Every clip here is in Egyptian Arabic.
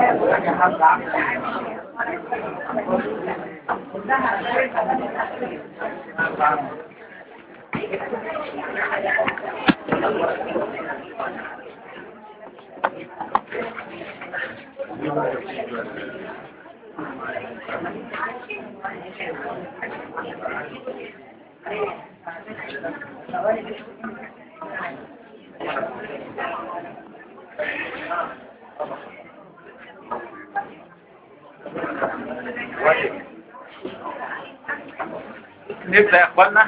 نبدأ يا اخوانا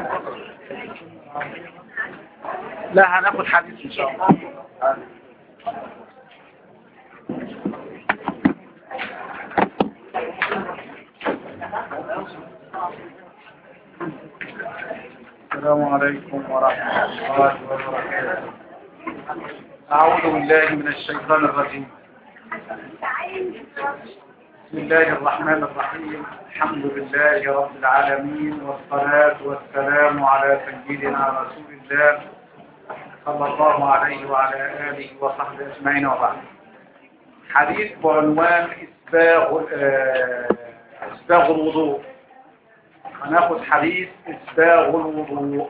لا هناخد حديث ان شاء الله السلام عليكم ورحمة الله وبركاته أعوذ بالله من الشيطان الرجيم بسم الله الرحمن الرحيم الحمد لله رب العالمين والصلاة والسلام على سيدنا رسول الله صلى الله عليه وعلى آله وصحبه أجمعين وبعد حديث بعنوان إسباغ آه، إسباغ الوضوء هناخد حديث إسباغ الوضوء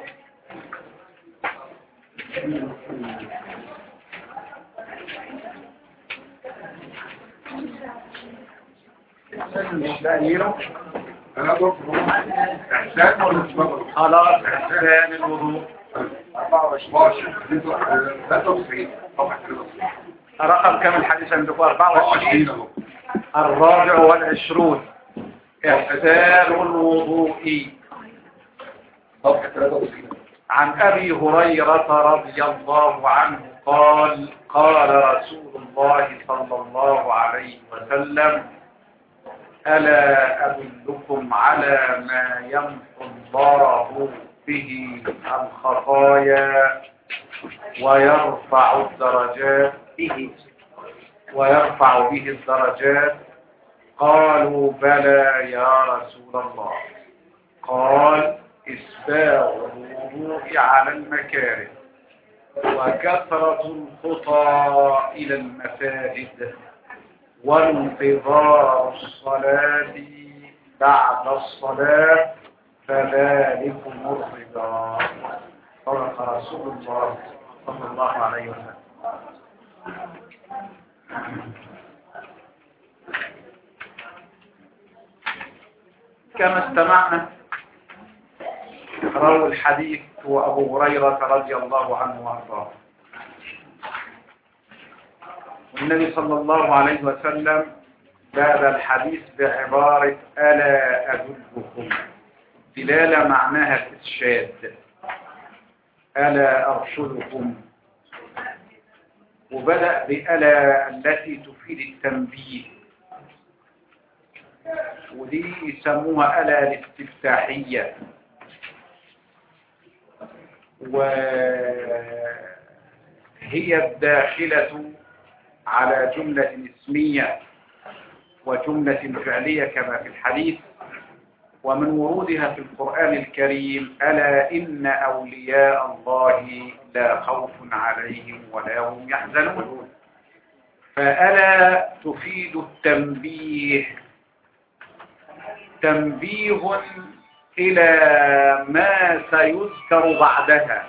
مش تأميره انا اضرب احسان ولا اسباب خلاص إحسان الوضوء 24 93 طبعا رقم كم الحديث عندكم 24 24 اهو الرابع والعشرون إحسان الوضوء صفحه 93 عن أبي هريرة رضي الله عنه قال قال رسول الله صلى الله عليه وسلم ألا أدلكم على ما يمحو الله به الخطايا ويرفع الدرجات به ويرفع به الدرجات قالوا بلى يا رسول الله قال إسباغ الوضوء على المكاره وكثرة الخطى إلى المساجد وانتظار الصلاة بعد الصلاة فذلكم الرضا صدق رسول الله صلى الله عليه وسلم كما استمعنا روى الحديث هو أبو هريرة رضي الله عنه وأرضاه والنبي صلى الله عليه وسلم باب الحديث بعبارة ألا أدلكم دلالة معناها الإرشاد ألا أرشدكم وبدأ بألا التي تفيد التنبيه ودي يسموها ألا الاستفتاحية وهي الداخلة على جملة اسمية وجملة فعلية كما في الحديث ومن ورودها في القرآن الكريم ألا إن أولياء الله لا خوف عليهم ولا هم يحزنون فألا تفيد التنبيه تنبيه إلى ما سيذكر بعدها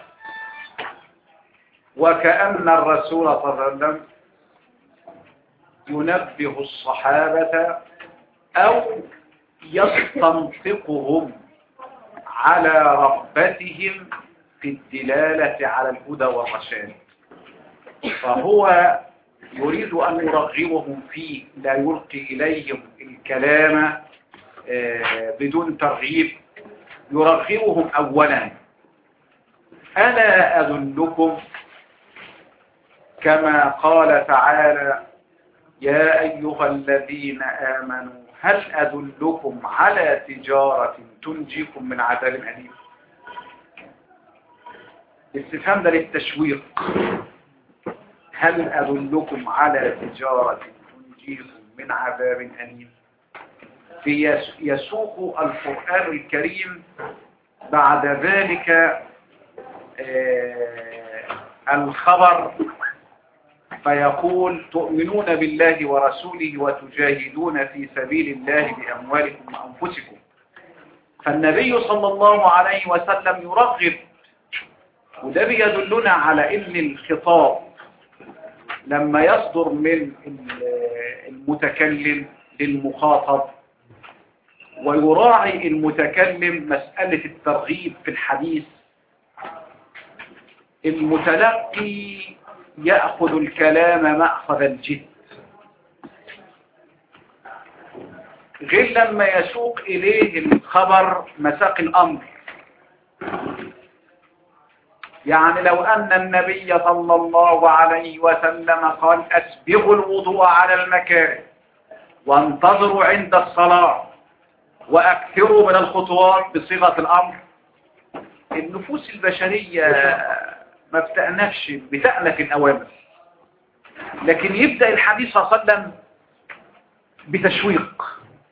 وكأن الرسول صلى الله عليه وسلم ينبه الصحابة أو يستنطقهم على رغبتهم في الدلالة على الهدى والرشاد فهو يريد أن يرغبهم فيه لا يلقي إليهم الكلام بدون ترغيب يرغبهم أولا ألا أدلكم كما قال تعالى يا أيها الذين آمنوا هل أدلكم على تجارة تنجيكم من عذاب أليم الاستفهام ده للتشويق هل أدلكم على تجارة تنجيكم من عذاب أليم يسوق القرآن الكريم بعد ذلك آه الخبر فيقول تؤمنون بالله ورسوله وتجاهدون في سبيل الله بأموالكم وأنفسكم فالنبي صلى الله عليه وسلم يرغب وده بيدلنا على ان الخطاب لما يصدر من المتكلم للمخاطب ويراعي المتكلم مسألة الترغيب في الحديث المتلقي يأخذ الكلام مأخذ الجد غير لما يسوق إليه الخبر مساق الأمر يعني لو أن النبي صلى الله عليه وسلم قال أسبغوا الوضوء على المكاره وانتظروا عند الصلاة وأكثروا من الخطوات بصيغة الأمر النفوس البشرية ما بتأنفش بتأنف الأوامر لكن يبدأ الحديث صلى الله عليه وسلم بتشويق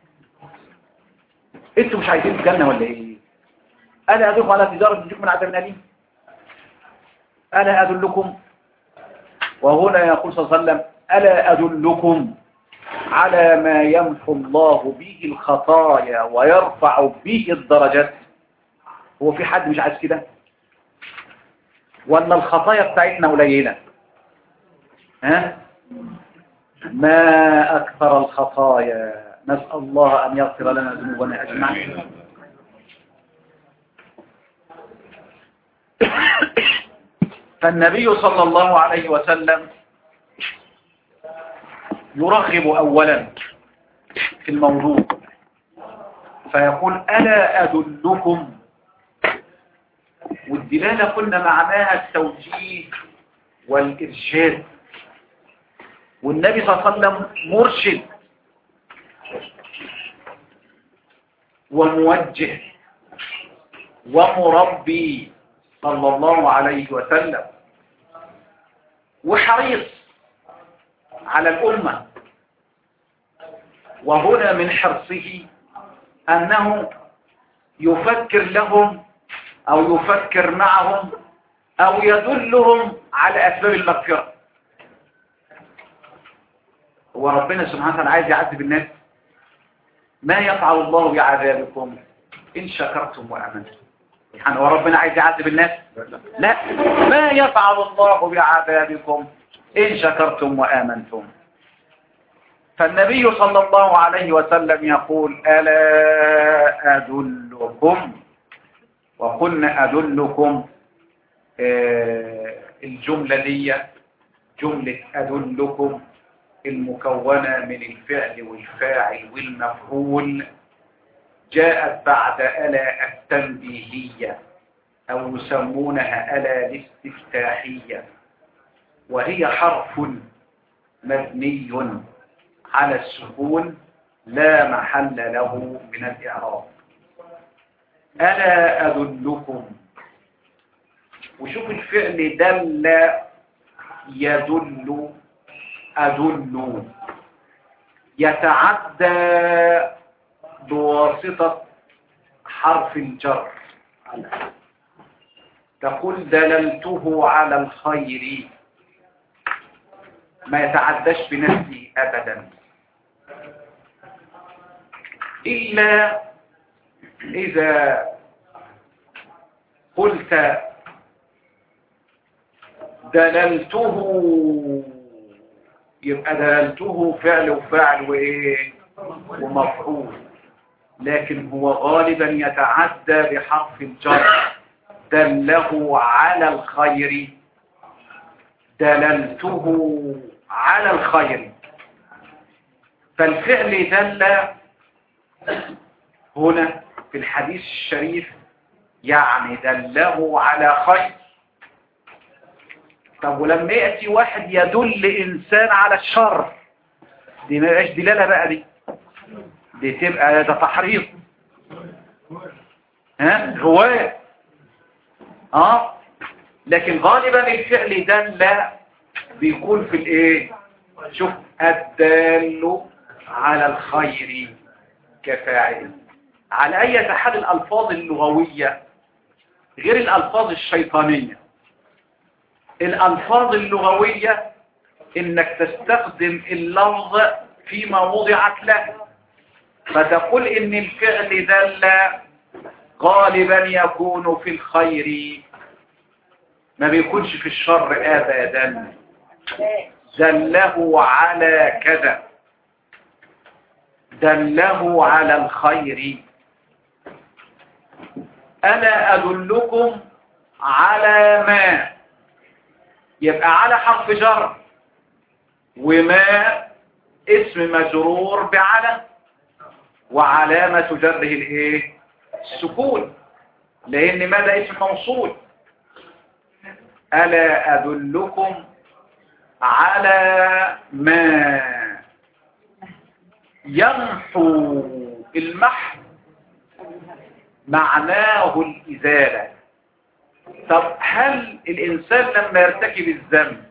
انتوا مش عايزين الجنة ولا ايه انا ادلكم على تجارة تجيكم من عذاب أليم انا ادلكم وهنا يقول صلى الله عليه وسلم الا ادلكم على ما يمحو الله به الخطايا ويرفع به الدرجات هو في حد مش عايز كده ولا الخطايا بتاعتنا قليله ها ما اكثر الخطايا نسال الله ان يغفر لنا ذنوبنا اجمعين فالنبي صلى الله عليه وسلم يرغب أولا في الموضوع فيقول ألا أدلكم والدلالة قلنا معناها التوجيه والإرشاد والنبي صلى الله عليه وسلم مرشد وموجه ومربي صلى الله عليه وسلم وحريص على الأمة وهنا من حرصه أنه يفكر لهم أو يفكر معهم أو يدلهم على أسباب المغفرة هو ربنا سبحانه وتعالى عايز يعذب الناس ما يفعل الله بعذابكم إن شكرتم وأمنتم يعني هو ربنا عايز يعذب الناس لا ما يفعل الله بعذابكم إن شكرتم وآمنتم فالنبي صلى الله عليه وسلم يقول ألا أدلكم وقلنا أدلكم الجملة دي جملة أدلكم المكونة من الفعل والفاعل والمفعول جاءت بعد ألا التنبيهية أو يسمونها ألا الاستفتاحية وهي حرف مبني على السكون لا محل له من الإعراب ألا أدلكم وشوف الفعل دل يدل أدل يتعدى بواسطة حرف الجر تقول دللته على الخير ما يتعداش بنفسه أبدا إلا إذا قلت دللته يبقى دللته فعل وفعل وإيه ومفعول لكن هو غالبا يتعدى بحرف الجر دله على الخير دللته على الخير فالفعل دل هنا في الحديث الشريف يعني دله على خير طب ولما يأتي واحد يدل إنسان على الشر دي ما يبقاش دلالة بقى دي دي تبقى ده تحريض ها رواية اه لكن غالبا الفعل دل بيكون في الايه شوف الدال على الخير كفاعل على اي حال الالفاظ اللغوية غير الالفاظ الشيطانية الالفاظ اللغوية انك تستخدم اللفظ فيما وضعت له فتقول ان الفعل دل غالبا يكون في الخير ما بيكونش في الشر ابدا دله على كذا دله على الخير ألا أدلكم على ما يبقى على حرف جر وما اسم مجرور بعلى وعلامة جره الايه السكون لان ما ده اسم موصول ألا أدلكم على ما يمحو المحو معناه الإزالة طب هل الإنسان لما يرتكب الذنب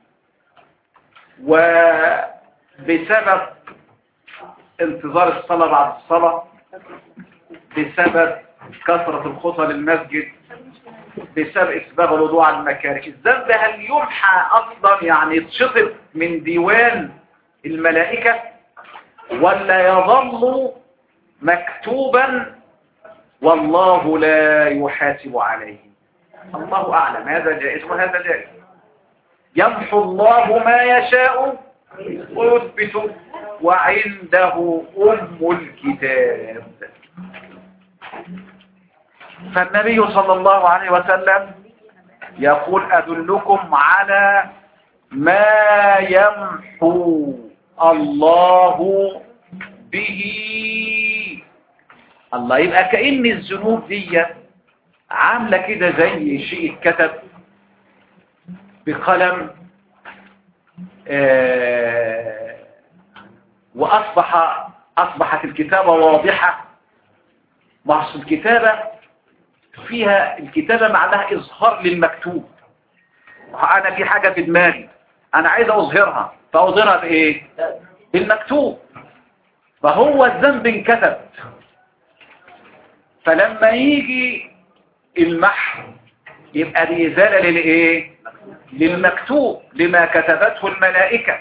وبسبب انتظار الصلاة بعد الصلاة بسبب كثرة الخطى للمسجد بسبب إسباغ الوضوء على المكاره الذنب هل يمحى أصلا يعني يتشطب من ديوان الملائكة ولا يظل مكتوبا والله لا يحاسب عليه الله أعلم هذا جائز وهذا جائز يمحو الله ما يشاء ويثبت وعنده أم الكتاب فالنبي صلى الله عليه وسلم يقول أدلكم على ما يمحو الله به الله يبقى كأن الذنوب دي عاملة كده زي شيء اتكتب بقلم آه وأصبح أصبحت الكتابة واضحة مع الكتابة فيها الكتابة معناها إظهار للمكتوب أنا في حاجة في دماغي أنا عايز أظهرها فأظهرها بإيه؟ بالمكتوب فهو الذنب انكتب فلما يجي المحو يبقى دي إزالة للإيه؟ للمكتوب لما كتبته الملائكة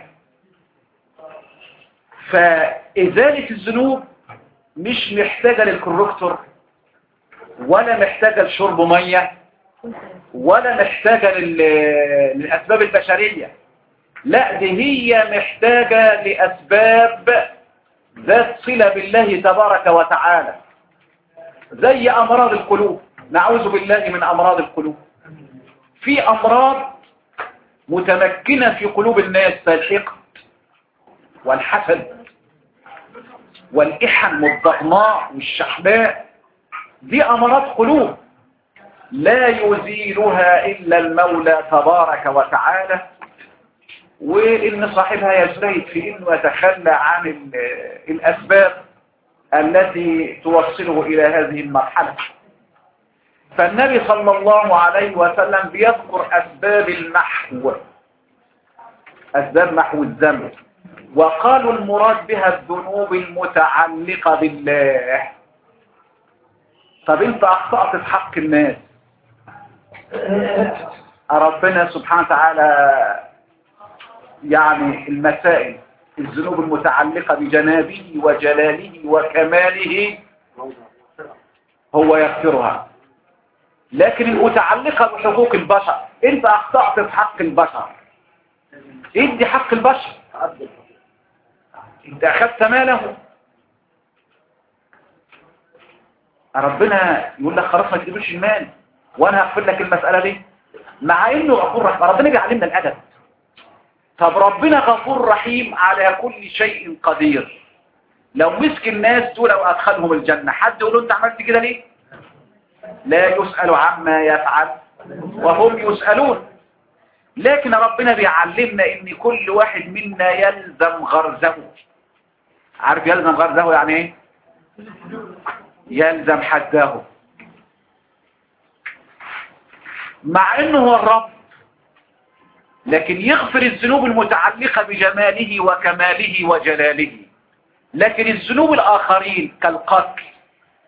فإزالة الذنوب مش محتاجة للكوركتور ولا محتاجة لشرب مية ولا محتاجة للأسباب البشرية لا دي هي محتاجة لأسباب ذات صلة بالله تبارك وتعالى زي أمراض القلوب نعوذ بالله من أمراض القلوب في أمراض متمكنة في قلوب الناس فالحقد والحسد والإحن والضغماء والشحباء دي أمراض قلوب لا يزيلها إلا المولى تبارك وتعالى وإن صاحبها يجتهد في إنه يتخلى عن الأسباب التي توصله إلى هذه المرحلة فالنبي صلى الله عليه وسلم بيذكر أسباب المحو أسباب محو الذنب وقالوا المراد بها الذنوب المتعلقة بالله طب انت اخطأت في حق الناس ربنا سبحانه وتعالى يعني المسائل الذنوب المتعلقة بجنابه وجلاله وكماله هو يغفرها لكن المتعلقة بحقوق البشر انت اخطأت في حق البشر ادي حق البشر انت اخذت ماله ربنا يقول لك خلاص ما تجيبش المال وانا هغفر لك المسألة دي مع انه غفور رحيم ربنا بيعلمنا الادب طب ربنا غفور رحيم على كل شيء قدير لو مسك الناس دول وادخلهم الجنة حد يقول له انت عملت كده ليه لا يسأل عما يفعل وهم يسألون لكن ربنا بيعلمنا ان كل واحد منا يلزم غرزه عارف يلزم غرزه يعني ايه يلزم حده مع انه هو الرب لكن يغفر الذنوب المتعلقة بجماله وكماله وجلاله لكن الذنوب الآخرين كالقتل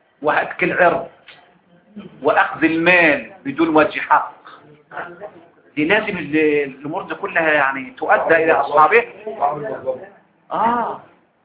وهتك العرض وأخذ المال بدون وجه حق دي لازم ال- الامور دي كلها يعني تؤدى الى اصحابها اه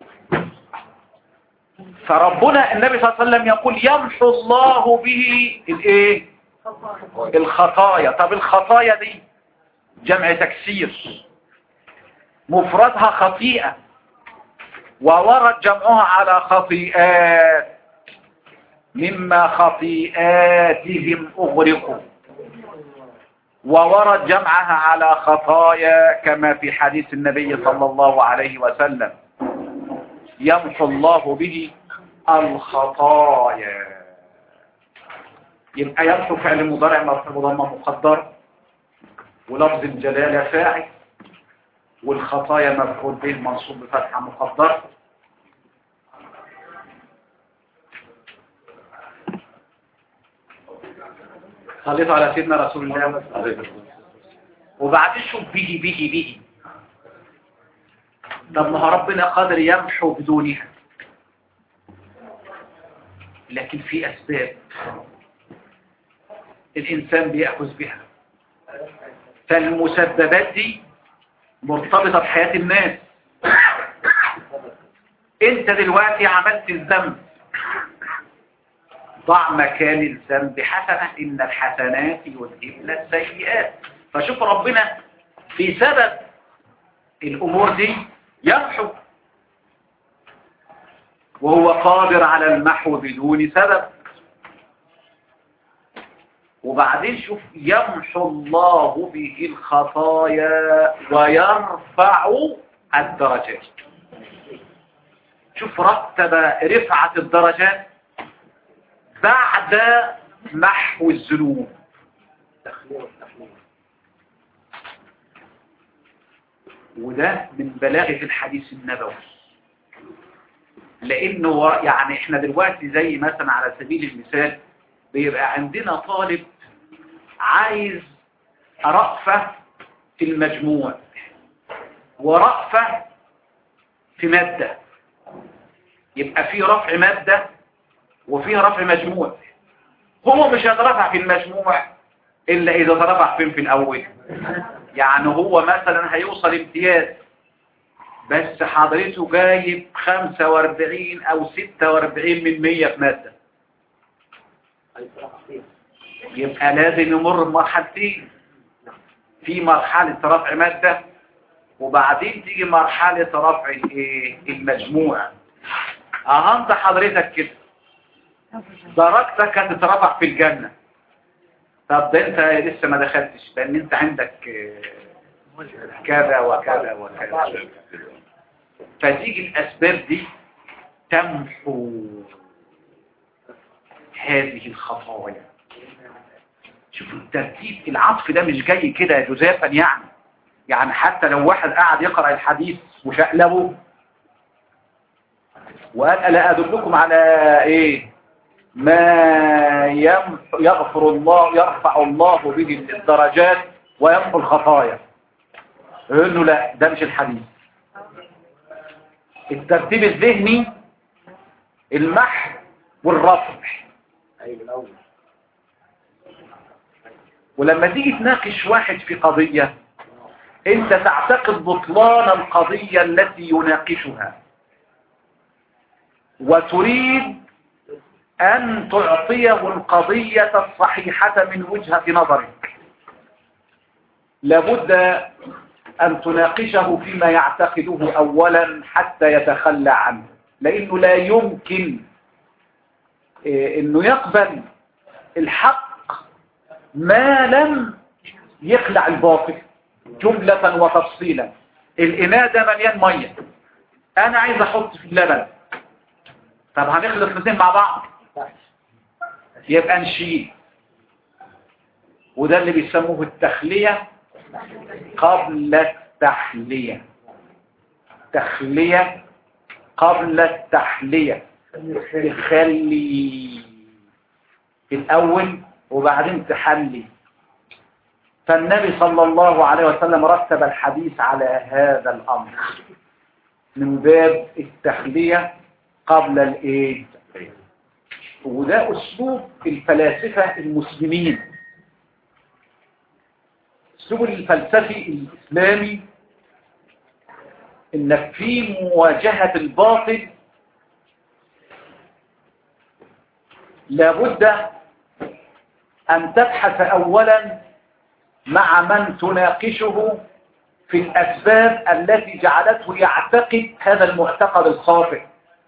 فربنا النبي صلى الله عليه وسلم يقول يمحو الله به الايه الخطايا طب الخطايا دي جمع تكسير مفردها خطيئة وورد جمعها على خطيئات مما خطيئاتهم أغرقوا وورد جمعها على خطايا كما في حديث النبي صلى الله عليه وسلم يمحو الله به الخطايا يبقى يمحو فعل مضارع مرفوع ضمه مقدر ولفظ الجلالة فاعل والخطايا مفعول به منصوب بفتحة مقدر صليت على سيدنا رسول الله وبعدين شوف به به به طب ما هو ربنا قادر يمحو بدونها لكن في أسباب الإنسان بيأخذ بها فالمسببات دي مرتبطة بحياة الناس انت دلوقتي عملت الذنب ضع مكان الذنب حسنة إن الحسنات يذهبن السيئات فشوف ربنا في سبب الأمور دي يمحو وهو قادر على المحو بدون سبب وبعدين شوف يمحو الله به الخطايا ويرفع الدرجات شوف رتب رفعة الدرجات بعد محو الذنوب وده من بلاغة الحديث النبوي لانه يعني احنا دلوقتي زي مثلا على سبيل المثال بيبقى عندنا طالب عايز رأفة في المجموع ورأفة في مادة يبقى في رفع مادة وفي رفع مجموع هو مش هيترفع في المجموع إلا إذا ترفع فين في الأول يعني هو مثلا هيوصل امتياز بس حضرته جايب 45 أو 46 من 100 في مادة يبقى لازم يمر بمرحلتين في مرحلة رفع مادة وبعدين تيجي مرحلة رفع الايه المجموع اهمت حضرتك كده درجتك هتترفع في الجنة طب ده انت لسه ما دخلتش لان انت عندك آه، كذا وكذا وكذا فتيجي الاسباب دي تمحو هذه الخطايا شوفوا الترتيب العطف ده مش جاي كده جزافا يعني يعني حتى لو واحد قاعد يقرأ الحديث وشقلبه وقال ألا أدلكم على إيه ما يمح يغفر الله يرفع الله به الدرجات ويمحو الخطايا يقول له لا ده مش الحديث الترتيب الذهني المحو والرفع ولما تيجي تناقش واحد في قضية انت تعتقد بطلان القضية التي يناقشها وتريد أن تعطيه القضية الصحيحة من وجهة نظرك لابد أن تناقشه فيما يعتقده أولا حتى يتخلى عنه لأنه لا يمكن إيه، أنه يقبل الحق ما لم يخلع الباطل جملة وتفصيلا الإناء ده مليان مية أنا عايز أحط في اللبن طب هنخلط الاثنين مع بعض يبقى نشيل وده اللي بيسموه التخلية قبل التحلية تخلية قبل التحلية تخلي في الأول وبعدين تحلي فالنبي صلى الله عليه وسلم رتب الحديث على هذا الأمر من باب التخلية قبل الايه وده اسلوب الفلاسفة المسلمين الاسلوب الفلسفي الاسلامي انك في مواجهة الباطل لابد ان تبحث اولا مع من تناقشه في الاسباب التي جعلته يعتقد هذا المعتقد الخاطئ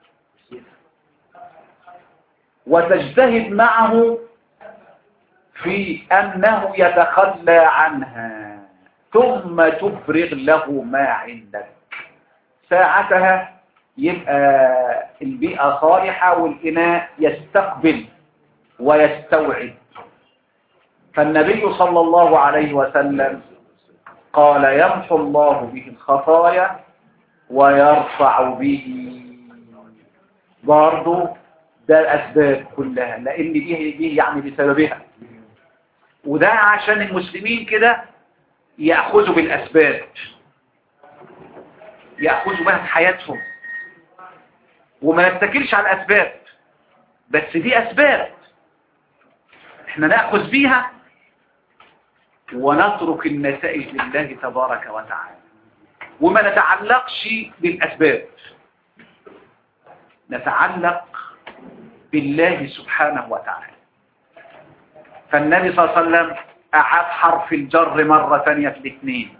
وتجتهد معه في أنه يتخلى عنها ثم تفرغ له ما عندك ساعتها يبقى البيئة صالحة والإناء يستقبل ويستوعب فالنبي صلى الله عليه وسلم قال يمحو الله به الخطايا ويرفع به برضه ده الأسباب كلها لأن دي دي يعني بسببها وده عشان المسلمين كده يأخذوا بالأسباب يأخذوا بها في حياتهم وما نتكلش على الأسباب بس دي أسباب احنا نأخذ بيها ونترك النتائج لله تبارك وتعالى وما نتعلقش بالأسباب نتعلق بالله سبحانه وتعالى فالنبي صلى الله عليه وسلم أعاد حرف الجر مرة ثانية في الاثنين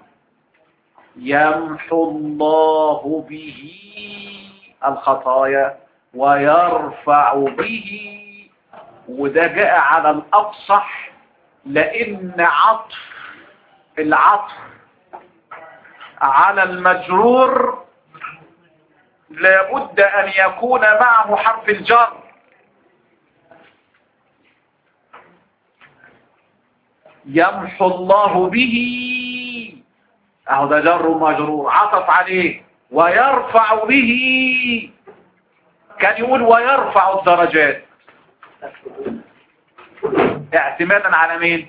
يمحو الله به الخطايا ويرفع به وده جاء على الأفصح لأن عطف العطف على المجرور لابد أن يكون معه حرف الجر يمحو الله به اهو ده جر ومجرور عطف عليه ويرفع به كان يقول ويرفع الدرجات اعتمادا على مين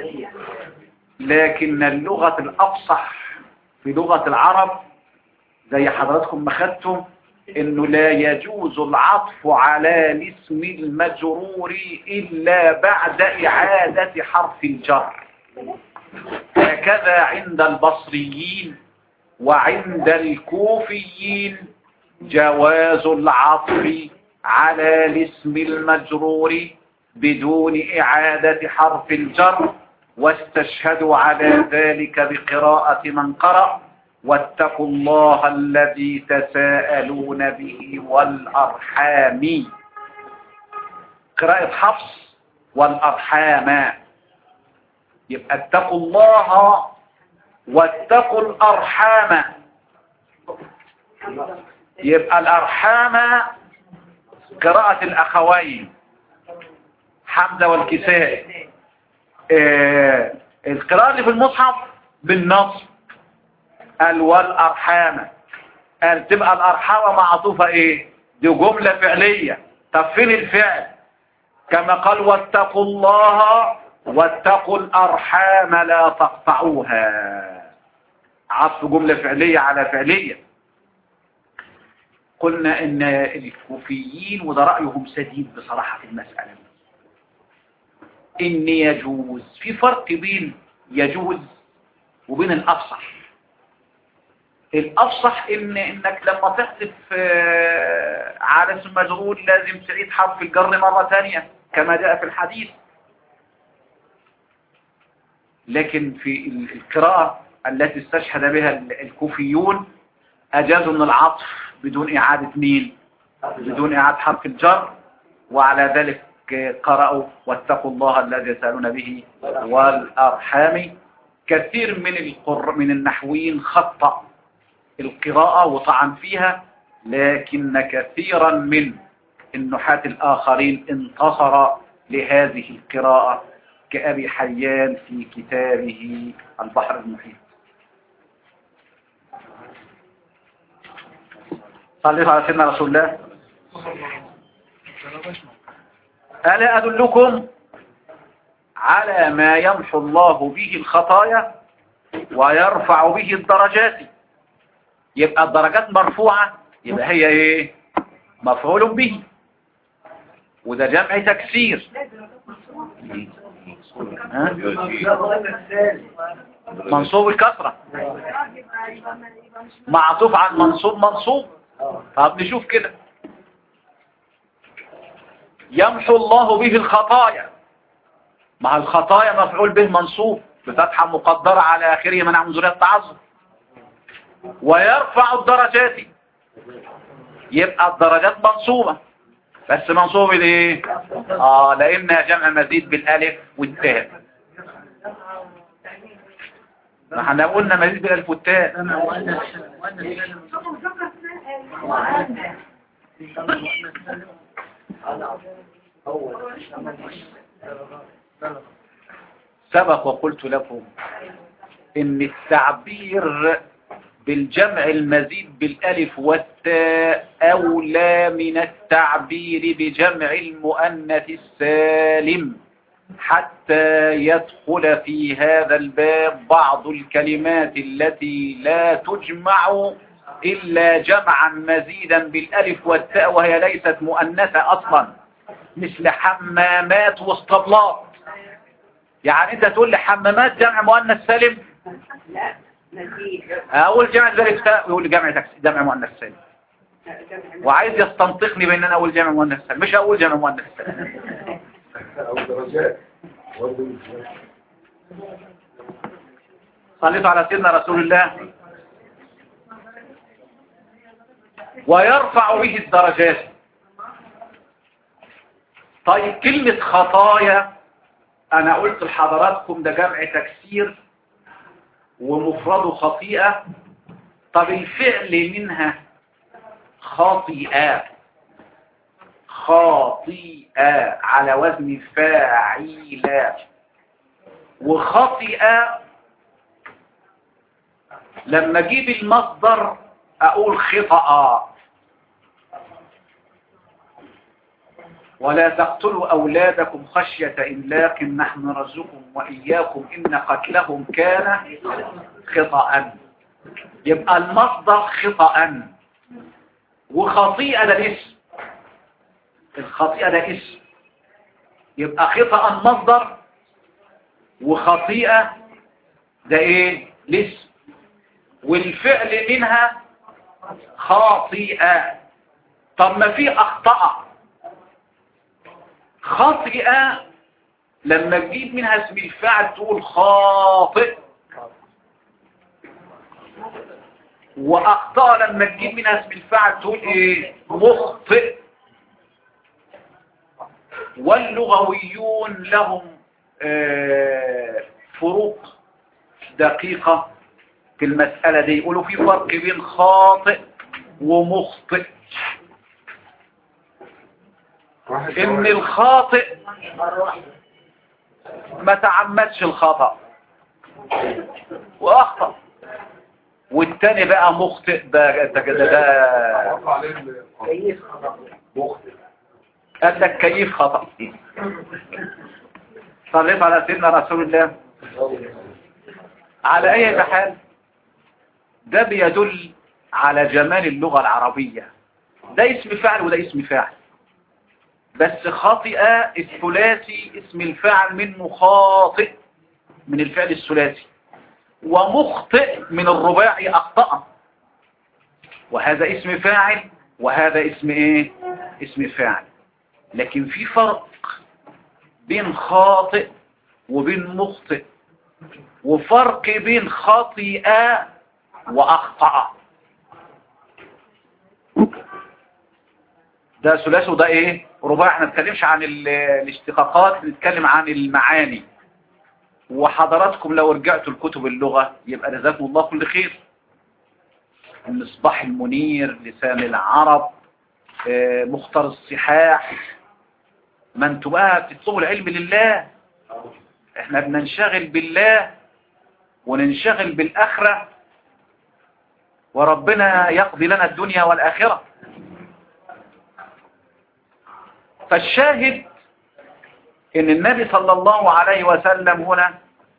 لكن اللغة الأفصح في لغة العرب زي حضراتكم ما خدتم انه لا يجوز العطف على الاسم المجرور الا بعد اعادة حرف الجر هكذا عند البصريين وعند الكوفيين جواز العطف على الاسم المجرور بدون اعادة حرف الجر واستشهدوا على ذلك بقراءة من قرأ واتقوا الله الذي تساءلون به والأرحام قراءة حفص والأرحام يبقى اتقوا الله واتقوا الأرحام يبقى الأرحام قراءة الأخوين حمزة والكساء آه القراءة اللي في المصحف بالنصب قال والأرحام قال تبقى الأرحام معطوفة ايه دي جملة فعلية طب فين الفعل كما قال واتقوا الله واتقوا الأرحام لا تقطعوها عطف جملة فعلية على فعلية قلنا ان الكوفيين وده رأيهم سديد بصراحة في المسألة دي ان يجوز في فرق بين يجوز وبين الأفصح الأفصح إن إنك لما تحذف على اسم مجرور لازم تعيد حرف الجر مرة ثانية كما جاء في الحديث لكن في القراءة التي استشهد بها الكوفيون أجازوا من العطف بدون إعادة مين بدون إعادة حرف الجر وعلى ذلك قرأوا واتقوا الله الذي يسألون به والأرحام كثير من القر من النحويين خطأ القراءة وطعن فيها لكن كثيرا من النحاة الآخرين انتصر لهذه القراءة كأبي حيان في كتابه البحر المحيط صليت على سيدنا رسول الله ألا أدلكم على ما يمحو الله به الخطايا ويرفع به الدرجات يبقى الدرجات مرفوعة يبقى هي ايه مفعول به وده جمع تكسير ها؟ منصوب الكسرة معطوف عن منصوب منصوب طب نشوف كده يمحو الله به الخطايا مع الخطايا مفعول به منصوب بفتحة مقدرة على آخره منع من ذرية التعظم ويرفع الدرجات يبقى الدرجات منصوبة بس منصوبة ليه اه لانها جمع مزيد بالالف والتاء ما احنا قلنا مزيد بالالف والتاء سبق وقلت لكم ان التعبير بالجمع المزيد بالالف والتاء اولى من التعبير بجمع المؤنث السالم حتى يدخل في هذا الباب بعض الكلمات التي لا تجمع إلا جمعا مزيدا بالألف والتاء وهي ليست مؤنثة أصلا مثل حمامات واسطبلات يعني انت تقول لي حمامات جمع مؤنث سالم لا مزيد اقول جمع ذلك تاء يقول لي جمع تكس جمع مؤنث سالم وعايز يستنطقني بان انا اقول جمع مؤنث سالم مش اقول جمع مؤنث سالم أو درجات برضه صليت على سيدنا رسول الله ويرفع به الدرجات طيب كلمة خطايا أنا قلت لحضراتكم ده جمع تكسير ومفرده خطيئة طب الفعل منها خاطئة خاطئة على وزن فاعلة وخطئة لما اجيب المصدر اقول خطأ ولا تقتلوا أولادكم خشية إملاق نحن نرزقكم وإياكم إن قتلهم كان خطأ يبقى المصدر خطأ وخطيئة ده اسم الخطيئة ده اسم يبقى خطأ مصدر وخطيئة ده ايه الاسم والفعل منها خاطئة طب ما في أخطأ خاطئة لما تجيب منها اسم الفعل تقول خاطئ وأخطأ لما تجيب منها اسم الفعل تقول ايه مخطئ واللغويون لهم آه، فروق دقيقة في المسألة دي يقولوا في فرق بين خاطئ ومخطئ واحد ان الخاطئ ما تعمدش الخطأ واخطأ والتاني بقى مخطئ ده ده ده, ده وقع عليه ال- مخطئ قال لك كيف خطأ صليت على سيدنا رسول الله على اي حال ده بيدل على جمال اللغة العربية ده اسم فاعل وده اسم فاعل بس خاطئة الثلاثي اسم الفاعل منه خاطئ من الفعل الثلاثي ومخطئ من الرباعي أخطأ وهذا اسم فاعل وهذا اسم ايه اسم فاعل لكن في فرق بين خاطئ وبين مخطئ وفرق بين خاطئة وأخطأ ده ثلاثي وده ايه رباعي احنا ما بنتكلمش عن ال- الاشتقاقات بنتكلم عن المعاني وحضراتكم لو رجعتوا لكتب اللغة يبقى جزاكم الله كل خير المصباح المنير لسان العرب آه، مختار الصحاح ما انتوا بقى بتطلبوا العلم لله احنا بننشغل بالله وننشغل بالآخرة وربنا يقضي لنا الدنيا والآخرة فالشاهد ان النبي صلى الله عليه وسلم هنا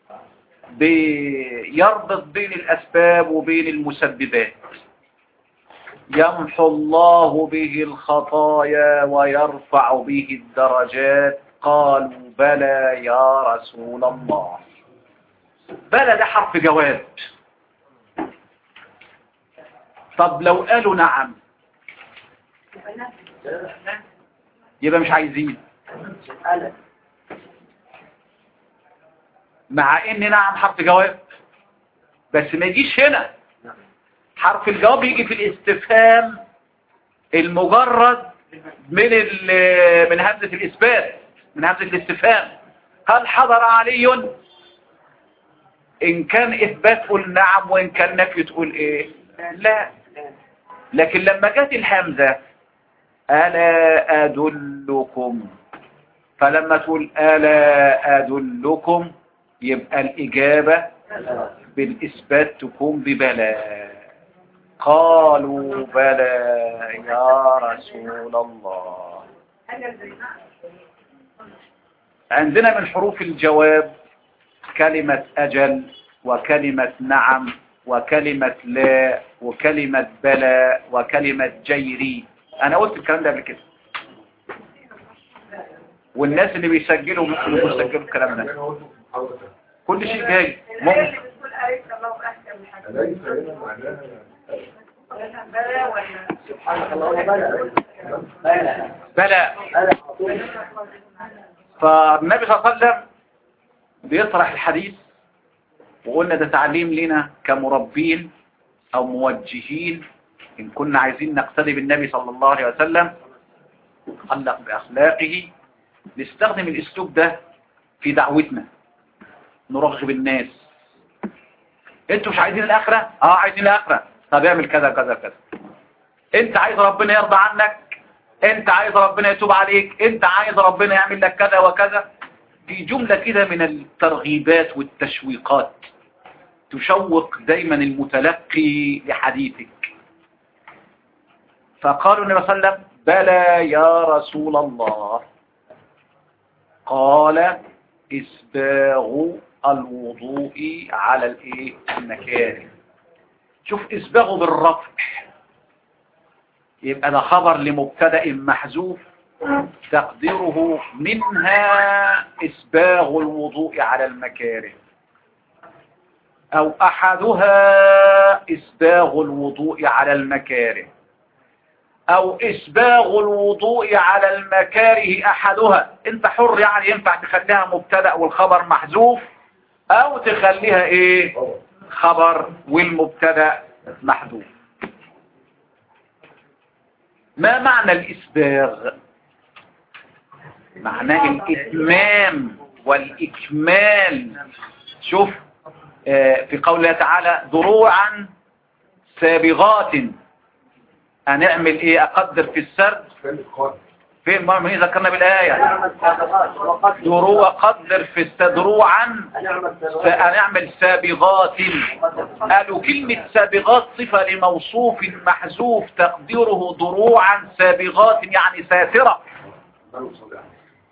بيربط بين الأسباب وبين المسببات يمحو الله به الخطايا ويرفع به الدرجات قالوا بلى يا رسول الله بلى ده حرف جواب طب لو قالوا نعم يبقى مش عايزين مع ان نعم حرف جواب بس ما يجيش هنا حرف الجواب يجي في الاستفهام المجرد من ال- من همزة الإثبات من همزة الاستفهام هل حضر علي إن كان إثبات قول نعم وإن كان نفي تقول إيه لا لكن لما جت الهمزة ألا أدلكم فلما تقول ألا أدلكم يبقى الإجابة بالإثبات تكون ببلى قالوا بلى يا رسول الله عندنا من حروف الجواب كلمة أجل وكلمة نعم وكلمة لا وكلمة بلى وكلمة جيري أنا قلت الكلام ده قبل كده والناس اللي بيسجلوا ممكن يكونوا سجلوا الكلام ده أنا قلت في المحاضرة ده. كل شيء جاي ممكن أليس هنا معناها بلى فالنبي صلى الله عليه وسلم بيطرح الحديث وقلنا ده تعليم لنا كمربين او موجهين ان كنا عايزين نقتدي بالنبي صلى الله عليه وسلم نتخلق باخلاقه نستخدم الاسلوب ده في دعوتنا نرغب الناس انتوا مش عايزين الاخره اه عايزين الاخره طب اعمل كذا كذا كذا انت عايز ربنا يرضى عنك انت عايز ربنا يتوب عليك انت عايز ربنا يعمل لك كذا وكذا دي جملة كده من الترغيبات والتشويقات تشوق دايما المتلقي لحديثك فقالوا النبي صلى الله عليه وسلم بلى يا رسول الله قال إسباغ الوضوء على الايه المكاره شوف إسباغه بالرفع يبقى ده خبر لمبتدا محذوف تقديره منها إسباغ الوضوء على المكاره أو أحدها إسباغ الوضوء على المكاره أو إسباغ الوضوء على المكاره أحدها أنت حر يعني ينفع تخليها مبتدا والخبر محذوف أو تخليها إيه خبر والمبتدا محذوف ما معنى الإسباغ معناه الإتمام والإكمال شوف آه، في قوله تعالى دروعا سابغات هنعمل ايه اقدر في السرد فين القادم فين ما مين ذكرنا بالآية دروع قدر في الس- دروعا هنعمل سابغات قالوا كلمة سابغات صفة لموصوف محذوف تقديره دروعا سابغات يعني ساترة بنو صالح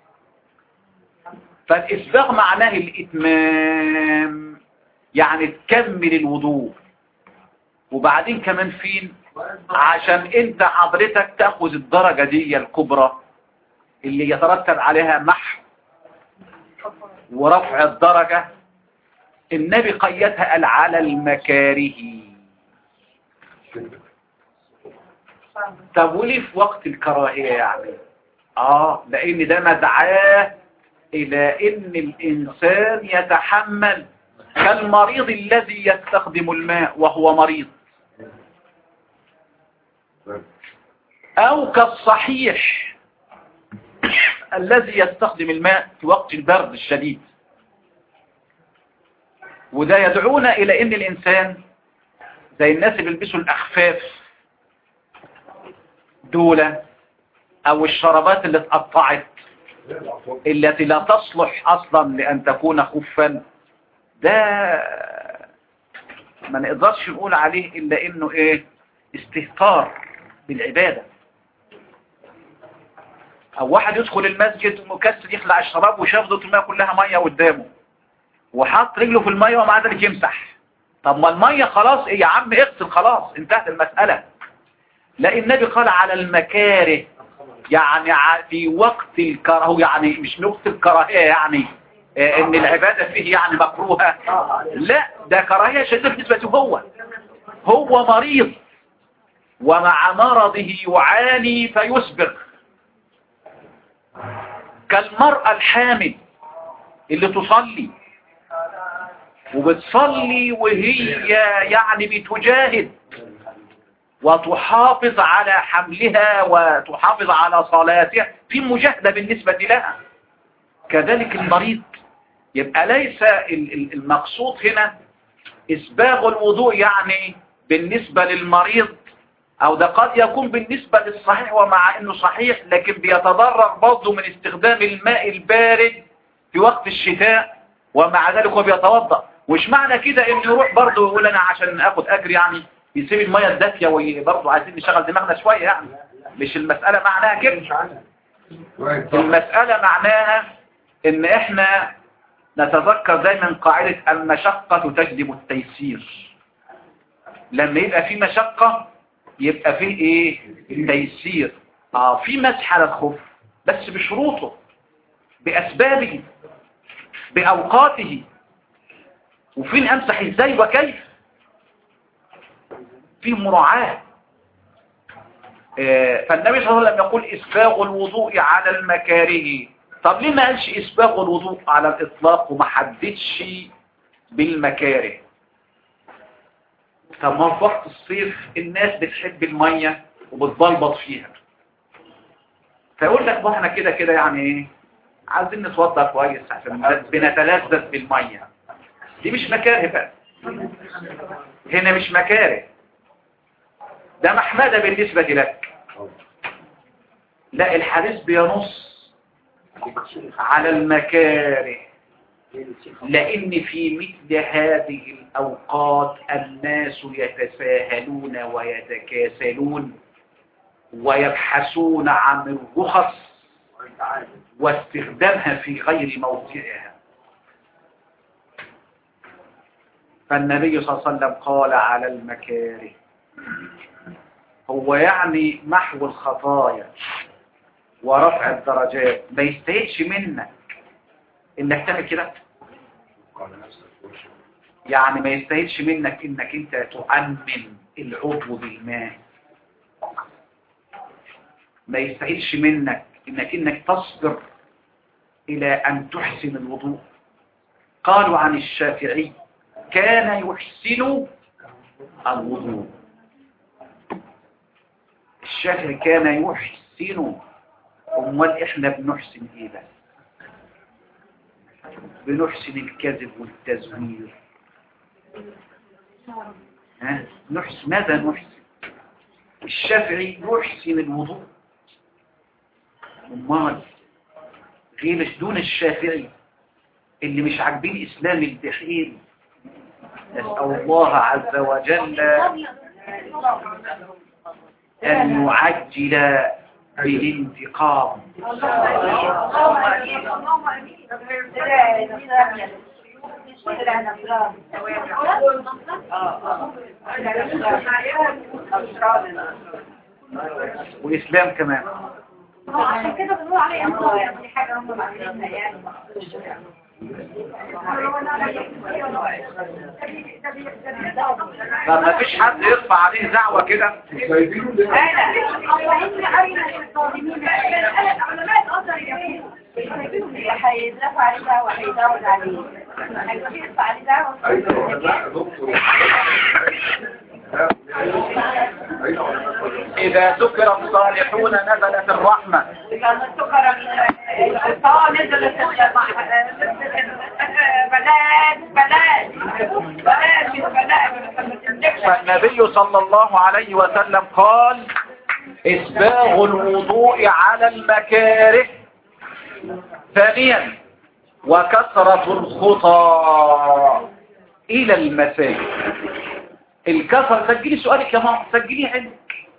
فالإسباغ معناه الإتمام يعني تكمل الوضوء وبعدين كمان فين عشان انت حضرتك تأخذ الدرجة دي الكبرى اللي يترتب عليها محو ورفع الدرجة النبي قيدها قال على المكاره طب وليه في وقت الكراهية يعني اه لان ده مدعاه الى ان الانسان يتحمل كالمريض الذي يستخدم الماء وهو مريض او كالصحيح الذي يستخدم الماء في وقت البرد الشديد وده يدعونا الى ان الانسان زي الناس اللي بيلبسوا الاخفاف دولة او الشرابات اللي اتقطعت التي لا تصلح اصلا لان تكون خفا ده ما نقدرش نقول عليه الا انه ايه استهتار بالعبادة او واحد يدخل المسجد مكسل يخلع الشراب وشاف دوت الماء كلها مية قدامه وحط رجله في المية ومع ذلك يمسح طب ما المية خلاص ايه يا عم اغسل خلاص انتهت المسألة لا النبي قال على المكاره يعني ع- في وقت الكراهه يعني مش وقت الكراهية يعني آه، ان العبادة فيه يعني مكروهة لا ده كراهية شديدة بالنسبة له هو هو مريض ومع مرضه يعاني فيسبق كالمرأة الحامل اللي تصلي وبتصلي وهي يعني بتجاهد وتحافظ على حملها وتحافظ على صلاتها في مجاهدة بالنسبة لها كذلك المريض يبقى ليس ال- ال- المقصود هنا إسباغ الوضوء يعني بالنسبة للمريض أو ده قد يكون بالنسبة للصحيح ومع أنه صحيح لكن بيتضرر برضه من استخدام الماء البارد في وقت الشتاء ومع ذلك هو بيتوضأ مش معنى كده انه يروح برضه يقول انا عشان اخد اجر يعني يسيب المية الدافية وبرضه عايزين نشغل دماغنا شوية يعني مش المسألة معناها كده المسألة معناها ان احنا نتذكر دايما قاعدة المشقة تجلب التيسير لما يبقى في مشقة يبقى فيه ايه التيسير اه في مسح على الخف بس بشروطه بأسبابه بأوقاته وفين أمسح إزاي وكيف في مراعاة آه، فالنبي صلى الله عليه وسلم يقول إسباغ الوضوء على المكاره طب ليه ما قالش إسباغ الوضوء على الإطلاق وما حددش بالمكاره طب ما في وقت الصيف الناس بتحب المية وبتبلبط فيها فيقول لك ما احنا كده كده يعني ايه عايزين نتوضى كويس عشان بنتلذذ بالمية دي مش مكاره بقى هنا مش مكاره ده محمدة بالنسبة لك لا الحديث بينص على المكاره لأن في مثل هذه الأوقات الناس يتساهلون ويتكاسلون ويبحثون عن الرخص واستخدامها في غير موضعها فالنبي صلى الله عليه وسلم قال على المكاره هو يعني محو الخطايا ورفع الدرجات ما يستاهلش منك انك تعمل كده يعني ما يستاهلش منك انك انت تؤمن العضو بالماء ما يستاهلش منك انك انك تصبر الى ان تحسن الوضوء قالوا عن الشافعي كان يحسن الوضوء الشافعي كان يحسن امال احنا بنحسن ايه بس بنحسن الكذب والتزوير ها نحسن ماذا نحسن الشافعي يحسن الوضوء امال غير دون الشافعي اللي مش عاجبين اسلام الدحيل نسأل الله عز وجل أن يعجل بالانتقام وإسلام كمان عشان كده بنقول عليه الله يعني دي حاجة هم عاملينها يعني فما فيش حد يرفع عليه دعوة كده سايبينه ليه؟ هيدفع عليه دعوة هيزود عليه هيبقى يدفع عليه دعوة ايوه لا يا دكتور ايوه إذا ذكر الصالحون نزلت الرحمة لما سكر الطاقة نزلت بلاد بلاد بلاد مش بلاد فالنبي صلى الله عليه وسلم قال إسباغ الوضوء على المكاره ثانيا وكثرة الخطى إلى المساجد الكثرة سجلي سؤالك يا ماما سجلي عندك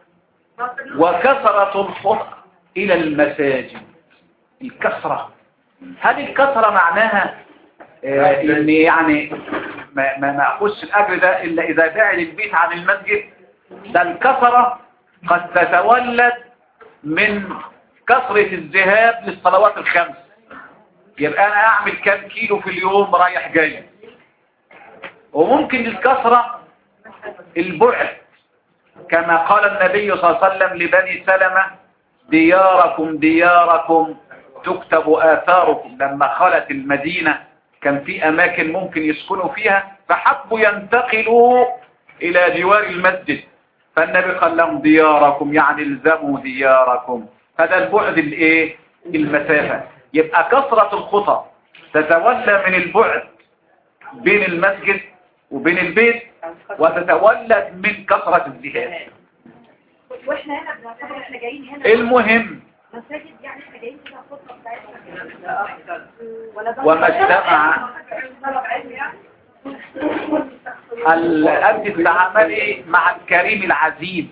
وكثرة الخطى إلى المساجد الكثرة هل الكثرة معناها آه، ان يعني ما ما ما اخش الاجر ده الا اذا بعد البيت عن المسجد ده الكثرة قد تتولد من كثرة الذهاب للصلوات الخمس يبقى انا اعمل كام كيلو في اليوم رايح جاي وممكن الكثرة البعد كما قال النبي صلى الله عليه وسلم لبني سلمة دياركم دياركم تكتب آثاركم لما خلت المدينة كان في أماكن ممكن يسكنوا فيها فحبوا ينتقلوا إلى جوار المسجد فالنبي قال لهم دياركم يعني الزموا دياركم هذا البعد الايه المسافة يبقى كثرة الخطى تتولى من البعد بين المسجد وبين البيت وتتولد من كثرة الذهاب واحنا هنا بنعتبر احنا جايين هنا المهم مساجد يعني احنا جايين هنا الخطه بتاعتنا ولا ده وما اجتمع طلب علم يعني ال- أنت بتتعاملي مع الكريم العزيز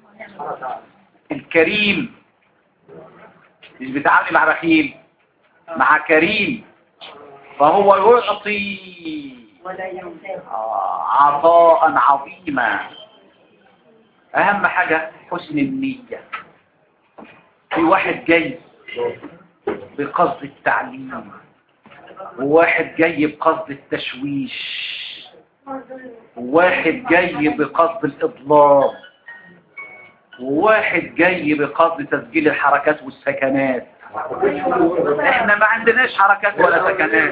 الكريم مش بتتعاملي مع بخيل مع كريم فهو يعطي ولا يمتاز آه، عطاء عظيما أهم حاجة حسن النية في واحد جاي بقصد التعليم وواحد جاي بقصد التشويش وواحد جاي بقصد الإضلال وواحد جاي بقصد تسجيل الحركات والسكنات احنا ما عندناش حركات ولا سكنات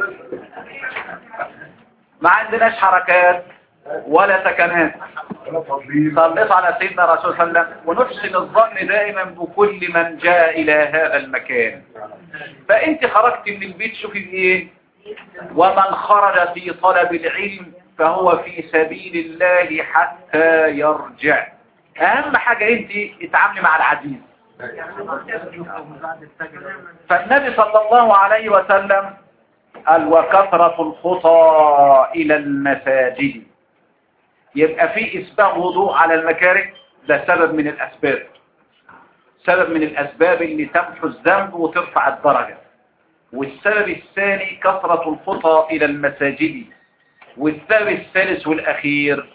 ما عندناش حركات ولا سكنات صليت على سيدنا رسول صلى الله عليه وسلم ونحسن الظن دائما بكل من جاء إلى هذا المكان فأنت خرجت من البيت شوفي ايه ومن خرج في طلب العلم فهو في سبيل الله حتى يرجع أهم حاجة أنت اتعاملي مع العزيز فالنبي صلى الله عليه وسلم قال وكثرة الخطى إلى المساجد يبقى في إسباغ وضوء على المكاره ده سبب من الأسباب سبب من الأسباب اللي تمحو الذنب وترفع الدرجة والسبب الثاني كثرة الخطى إلى المساجد والسبب الثالث والأخير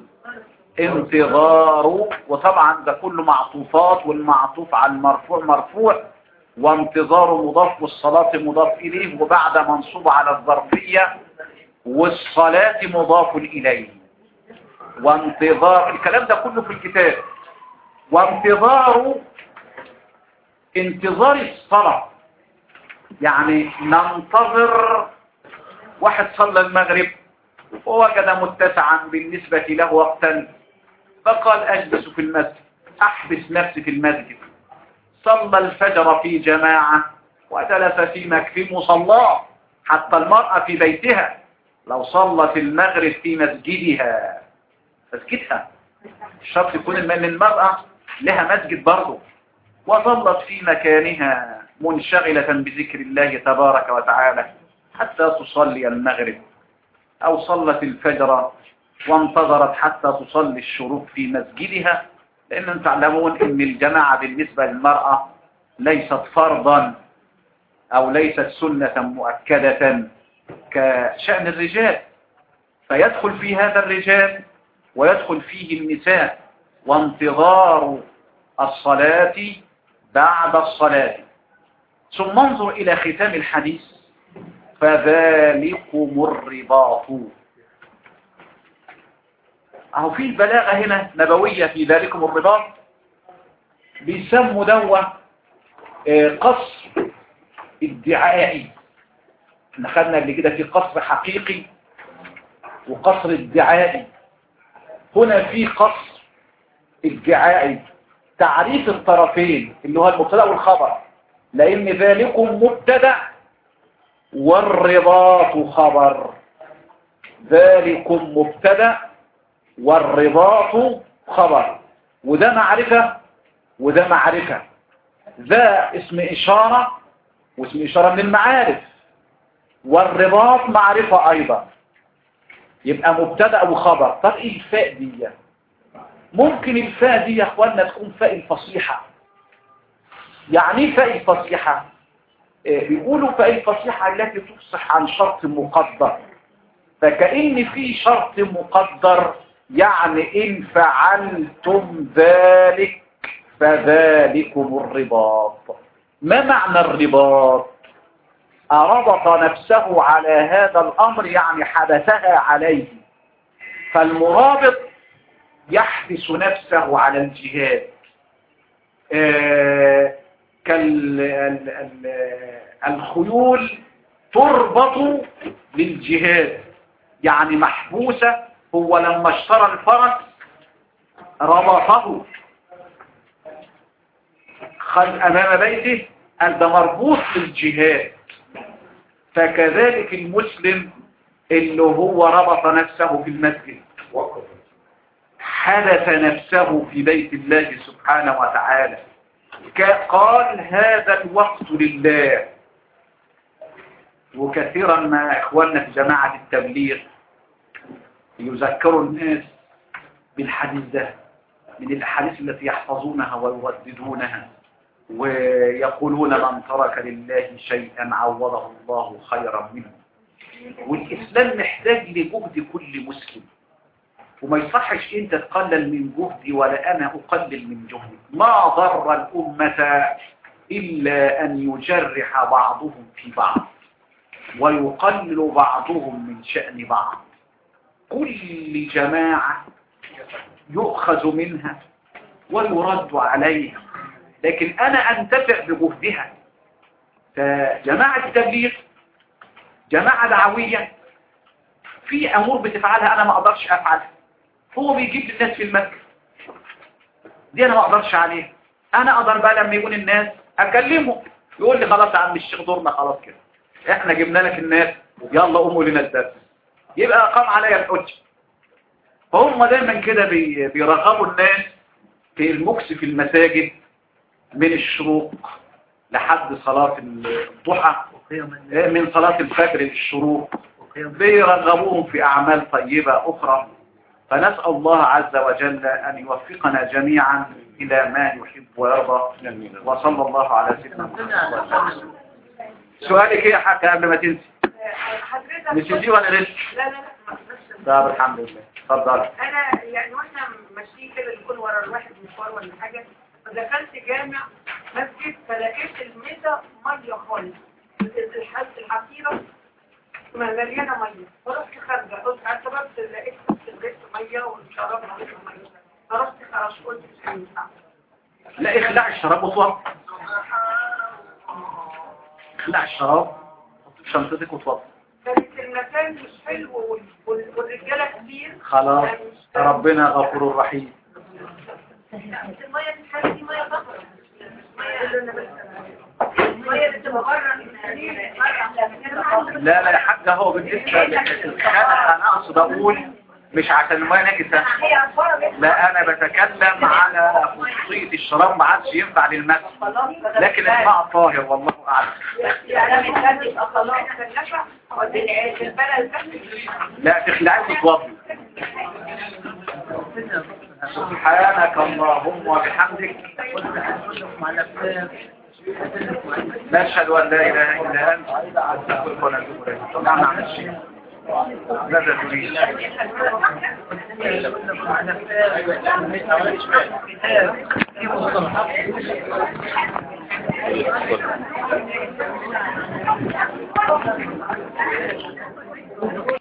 انتظار وطبعا ده كله معطوفات والمعطوف على المرفوع مرفوع وانتظار مضاف والصلاة مضاف إليه وبعد منصوب على الظرفية والصلاة مضاف إليه وانتظار الكلام ده كله في الكتاب وانتظار انتظار الصلاة يعني ننتظر واحد صلى المغرب ووجد متسعا بالنسبة له وقتا فقال أجلس في المسجد أحبس نفسي في المسجد صلى الفجر في جماعة وجلس في مكفي مصلاه حتى المرأة في بيتها لو صلت المغرب في مسجدها مسجدها الشرط يكون الم- إن المرأة لها مسجد برضه وظلت في مكانها منشغلة بذكر الله تبارك وتعالى حتى تصلي المغرب أو صلت الفجر وانتظرت حتى تصلي الشروق في مسجدها لأنهم تعلمون أن الجماعة بالنسبة للمرأة ليست فرضا أو ليست سنة مؤكدة كشأن الرجال فيدخل في هذا الرجال ويدخل فيه النساء وانتظار الصلاة بعد الصلاة ثم انظر إلى ختام الحديث فذلكم الرباط اهو في بلاغة هنا نبوية في ذلكم الرباط بيسموا دوا آه، قصر ادعائي احنا خدنا قبل كده في قصر حقيقي وقصر ادعائي هنا في قصر ادعائي تعريف الطرفين اللي هو المبتدا والخبر لان ذلكم مبتدا والرباط خبر ذلكم مبتدا والرباط خبر وده معرفة وده معرفة ذا اسم إشارة واسم إشارة من المعارف والرباط معرفة أيضا يبقى مبتدا وخبر طب إيه الفاء دي ممكن الفاء دي يا أخوانا تكون فاء الفصيحة يعني ايه فاء الفصيحة آه، بيقولوا فاء الفصيحة التي تفصح عن شرط مقدر فكأن في شرط مقدر يعني إن فعلتم ذلك فذلكم الرباط ما معنى الرباط ربط نفسه على هذا الأمر يعني حدثها عليه فالمرابط يحبس نفسه على الجهاد آه، كالخيول تربط للجهاد يعني محبوسة هو لما اشترى الفرس ربطه خد أمام بيته قال ده مربوط بالجهاد فكذلك المسلم اللي هو ربط نفسه في المسجد حدث نفسه في بيت الله سبحانه وتعالى قال هذا الوقت لله وكثيرا ما إخواننا في جماعة التبليغ يذكروا الناس بالحديث ده من الأحاديث التي يحفظونها ويرددونها ويقولون من ترك لله شيئا عوضه الله خيرا منه والإسلام محتاج لجهد كل مسلم وما يصحش انت تقلل من جهدي ولا انا اقلل من جهدي ما ضر الامة الا ان يجرح بعضهم في بعض ويقلل بعضهم من شأن بعض كل جماعة يؤخذ منها ويرد عليها لكن انا انتفع بجهدها فجماعة التبليغ جماعة دعوية في امور بتفعلها انا ما اقدرش افعلها هو بيجيب الناس في المسجد دي انا ما اقدرش عليها انا اقدر بقى لما يكون الناس اكلمه يقول لي خلاص يا عم الشيخ دورنا خلاص كده احنا جبنا لك الناس يلا قوموا لنا الدرس يبقى قام عليا الحج فهم دايما كده بي بيرغبوا الناس في المكس في المساجد من الشروق لحد صلاة الضحى من صلاة الفجر للشروق بيرغبوهم في أعمال طيبة أخرى فنسأل الله عز وجل أن يوفقنا جميعا إلى ما يحب ويرضى وصلى الله على سيدنا محمد سؤالك ايه يا حاجة قبل ما تنسي حضرتك نسيتيه ولا لسه لا لا لا طب الحمد لله اتفضل انا يعني واحنا ماشيين كده نكون ورا الواحد مشوار ولا حاجه فدخلت جامع مسجد فلقيت الميزه ميه خالص الحس الحصيره ما مليانه ميه فرحت خارجه قلت اعتبرت لقيت في البيت ميه وشربنا ميه فرحت خلاص قلت مش هينفع لا اخلع الشراب وتوضى اخلع الشراب حط في شنطتك وتوضى كانت المكان مش حلو وال- وال- والرجاله كتير خلاص يعني مش- ربنا غفور رحيم الميه مش حلوه دي ميه ضخمه الميه اللي تبقى بره لا لا يا حاجة هو بالنسبة للخلق أنا أقصد أقول مش عشان المية نجسة لا أنا بتكلم على خصوصية الشراب ما عادش ينفع للمسح لكن الماء طاهر والله أعلم يعني الناس يبقى خلاص نفع البلد لا تخلعي وتوضي سبحانك اللهم وبحمدك نشهد أن لا إله إلا أنت أستغفرك ونتوب إليك نعم نعم الشيخ ماذا تريد Thank you.